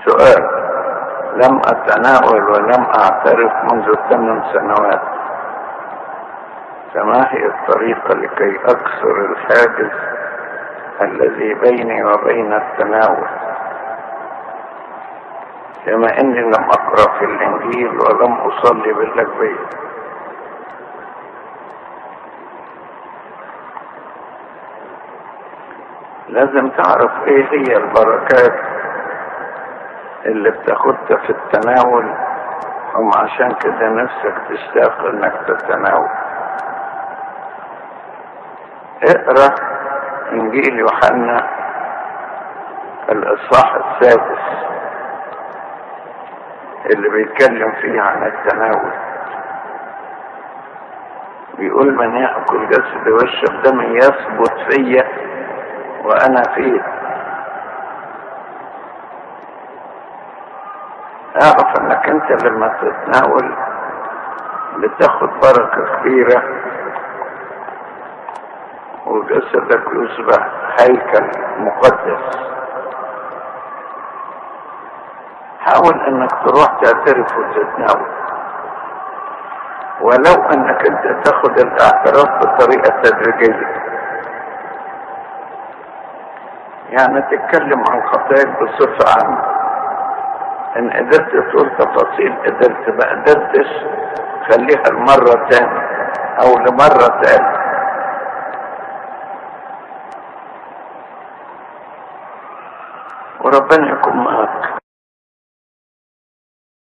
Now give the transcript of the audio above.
سؤال لم أتناول ولم أعترف منذ ثمان سنوات فما هي الطريقة لكي أكسر الحاجز الذي بيني وبين التناول كما اني لم اقرا في الانجيل ولم اصلي بالاجبيه لازم تعرف ايه هي البركات اللي بتاخدها في التناول هم عشان كده نفسك تشتاق انك تتناول اقرا انجيل يوحنا الاصحاح السادس اللي بيتكلم فيه عن التناول بيقول من ياكل جسد ويشرب دمي يثبت فيا وانا فيه اعرف انك انت لما تتناول بتاخد بركه كبيره وجسدك يصبح هيكل مقدس حاول انك تروح تعترف وتتناول ولو انك انت تاخد الاعتراف بطريقة تدريجية يعني تتكلم عن خطاياك بصفة عامة ان قدرت تقول تفاصيل قدرت ما قدرتش خليها المرة تاني او لمرة تاني